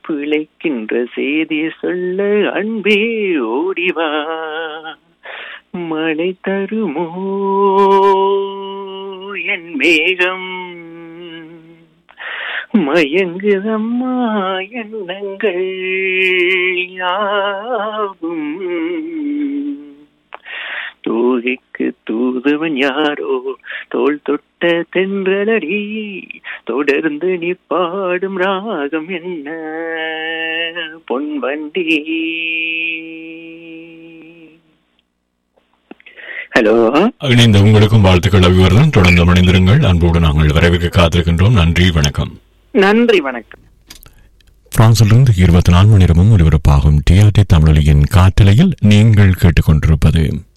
பிழைக்கின்ற செய்தி சொல்ல அன்பே ஓடிவா மழை தருமோ என் மேகம் மயங்குதம்மா எண்ணங்கள் யாவும் தூகிக்கு தூதுவன் யாரோ தோள் தொட்ட தென்றலடி தொடர்ந்து நீ பாடும் ராகம் என்ன பொன்வண்டி ஹலோ இணைந்த உங்களுக்கும் வாழ்த்துக்கள் அபிவர்தன் தொடர்ந்து மணிந்திருங்கள் அன்போடு நாங்கள் வரவேற்க காத்திருக்கின்றோம் நன்றி வணக்கம் நன்றி வணக்கம் பிரான்சிலிருந்து இருபத்தி நான்கு மணி நேரமும் ஒலிபரப்பாகும் டிஆர்டி தமிழொலியின் காற்றலையில் நீங்கள் கேட்டுக்கொண்டிருப்பது